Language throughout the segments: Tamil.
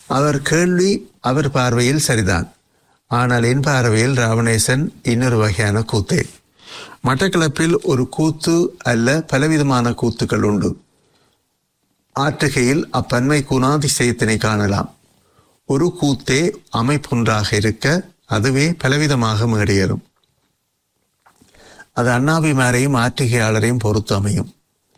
அவர் கேள்வி அவர் பார்வையில் சரிதான் ஆனால் என் பார்வையில் ராவணேசன் இன்னொரு வகையான கூத்தே மட்டக்களப்பில் ஒரு கூத்து அல்ல பலவிதமான கூத்துக்கள் உண்டு ஆற்றுகையில் அப்பன்மை குணாதிசயத்தினை காணலாம் ஒரு கூத்தே அமைப்பொன்றாக இருக்க அதுவே பலவிதமாக மேடையேறும் அது அண்ணாபிமாரையும் ஆற்றுகையாளரையும் பொறுத்து அமையும்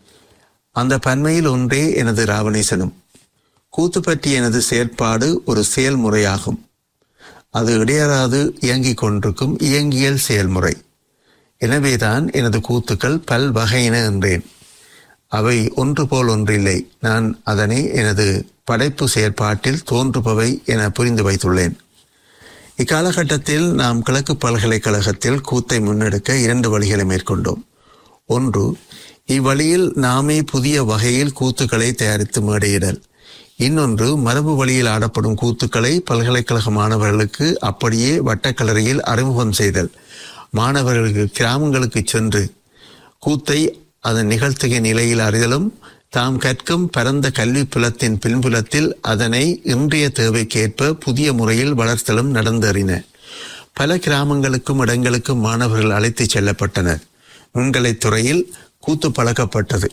அந்த பன்மையில் ஒன்றே எனது ராவணேசனும் கூத்து பற்றி எனது செயற்பாடு ஒரு செயல்முறையாகும் அது இடையறாது இயங்கிக் கொண்டிருக்கும் இயங்கியல் செயல்முறை எனவேதான் எனது கூத்துக்கள் பல் வகையின என்றேன் அவை ஒன்று போல் ஒன்றில்லை நான் அதனை எனது படைப்பு செயற்பாட்டில் தோன்றுபவை என புரிந்து வைத்துள்ளேன் இக்காலகட்டத்தில் நாம் கிழக்கு பல்கலைக்கழகத்தில் கூத்தை முன்னெடுக்க இரண்டு வழிகளை மேற்கொண்டோம் ஒன்று இவ்வழியில் நாமே புதிய வகையில் கூத்துக்களை தயாரித்து மேடையிடல் இன்னொன்று மரபு வழியில் ஆடப்படும் கூத்துக்களை பல்கலைக்கழக மாணவர்களுக்கு அப்படியே வட்டக்கலரையில் அறிமுகம் செய்தல் மாணவர்களுக்கு கிராமங்களுக்கு சென்று கூத்தை அதன் நிகழ்த்துகை நிலையில் அறிதலும் தாம் கற்கும் பரந்த கல்வி புலத்தின் பின்புலத்தில் அதனை இன்றைய தேவைக்கேற்ப புதிய முறையில் வளர்த்தலும் நடந்தறின பல கிராமங்களுக்கும் இடங்களுக்கும் மாணவர்கள் அழைத்துச் செல்லப்பட்டனர் நுண்கலைத் துறையில் கூத்து பழக்கப்பட்டது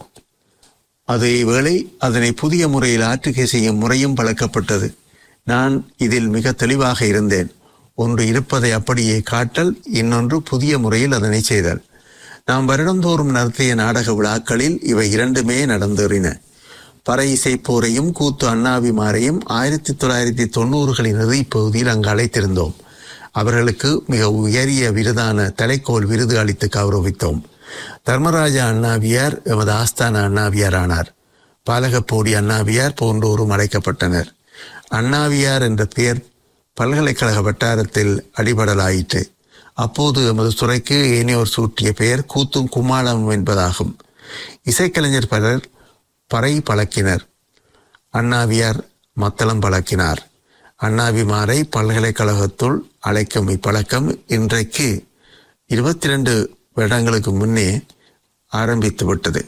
அதே வேளை அதனை புதிய முறையில் ஆற்றுகை செய்யும் முறையும் பழக்கப்பட்டது நான் இதில் மிக தெளிவாக இருந்தேன் ஒன்று இருப்பதை அப்படியே காட்டல் இன்னொன்று புதிய முறையில் அதனை செய்தல் நாம் வருடந்தோறும் நடத்திய நாடக விழாக்களில் இவை இரண்டுமே நடந்தேறின பறை இசைப்போரையும் கூத்து அண்ணாவிமாரையும் ஆயிரத்தி தொள்ளாயிரத்தி தொண்ணூறுகளின் இறுதிப்பகுதியில் அங்கு அழைத்திருந்தோம் அவர்களுக்கு மிக உயரிய விருதான தலைக்கோல் விருது அளித்து கௌரவித்தோம் தர்மராஜா அண்ணாவியார் எமது ஆஸ்தான அண்ணாவியார் ஆனார் பாலகப்போடி அண்ணாவியார் போன்றோரும் அழைக்கப்பட்டனர் அண்ணாவியார் என்ற பெயர் பல்கலைக்கழக வட்டாரத்தில் அடிபடலாயிற்று அப்போது எமது துறைக்கு ஏனையோர் சூட்டிய பெயர் கூத்தும் குமாலம் என்பதாகும் இசைக்கலைஞர் பலர் பறை பழக்கினர் அண்ணாவியார் மத்தளம் பழக்கினார் அண்ணாவிமாரை பல்கலைக்கழகத்துள் அழைக்கும் இப்பழக்கம் இன்றைக்கு இருபத்தி ரெண்டு வருடங்களுக்கு முன்னே ஆரம்பித்து விட்டது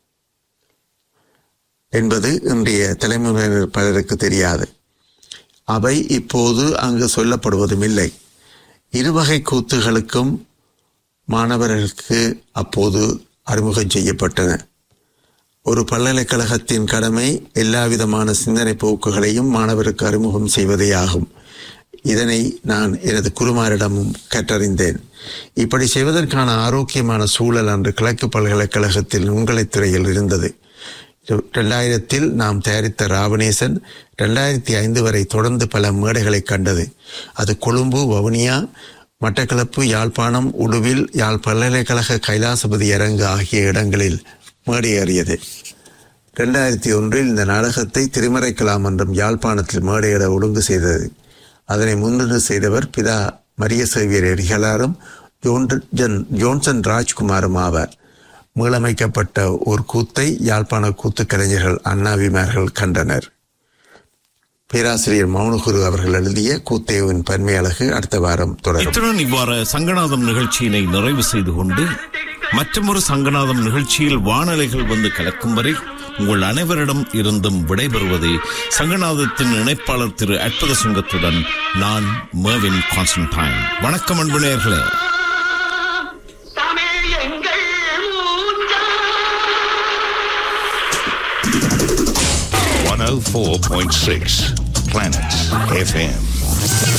என்பது இன்றைய தலைமுறையினர் பலருக்கு தெரியாது அவை இப்போது அங்கு சொல்லப்படுவதும் இல்லை இருவகை கூத்துகளுக்கும் மாணவர்களுக்கு அப்போது அறிமுகம் செய்யப்பட்டன ஒரு பல்கலைக்கழகத்தின் கடமை எல்லாவிதமான சிந்தனை போக்குகளையும் மாணவருக்கு அறிமுகம் செய்வதே ஆகும் இதனை நான் எனது குருமாரிடமும் கற்றறிந்தேன் இப்படி செய்வதற்கான ஆரோக்கியமான சூழல் அன்று கிழக்கு பல்கலைக்கழகத்தில் நுண்கலைத் துறையில் இருந்தது ரெண்டாயிரத்தில் நாம் தயாரித்த ராவணேசன் ரெண்டாயிரத்தி ஐந்து வரை தொடர்ந்து பல மேடைகளை கண்டது அது கொழும்பு வவுனியா மட்டக்களப்பு யாழ்ப்பாணம் உடுவில் யாழ் பல்கலைக்கழக கைலாசபதி அரங்கு ஆகிய இடங்களில் மேடையேறியது ரெண்டாயிரத்தி ஒன்றில் இந்த நாடகத்தை திருமறைக்கலாம் என்றும் யாழ்ப்பாணத்தில் மேடையிட ஒழுங்கு செய்தது அதனை முன்னின்று செய்தவர் பிதா மரிய சேவியர் எரிகளாரும் ஜோன்சன் ஜோன்சன் ராஜ்குமாரும் ஆவார் மீளமைக்கப்பட்ட ஒரு கூத்தை யாழ்ப்பாண கூத்து கலைஞர்கள் அண்ணாவிமார்கள் கண்டனர் பேராசிரியர் மௌனகுரு அவர்கள் எழுதிய கூத்தேவின் பன்மை அழகு அடுத்த வாரம் தொடரும் இத்துடன் இவ்வாறு சங்கநாதம் நிகழ்ச்சியினை நிறைவு செய்து கொண்டு மற்றொரு சங்கநாதம் நிகழ்ச்சியில் வானலைகள் வந்து கலக்கும் வரை உங்கள் அனைவரிடம் இருந்தும் விடைபெறுவது சங்கநாதத்தின் இணைப்பாளர் திரு அற்புத சிங்கத்துடன் நான் மேவின் கான்ஸ்டன்டைன் வணக்கம் அன்பு நேயர்களே தமிழ் எங்கள் மூச்சா 104.6 Planet FM.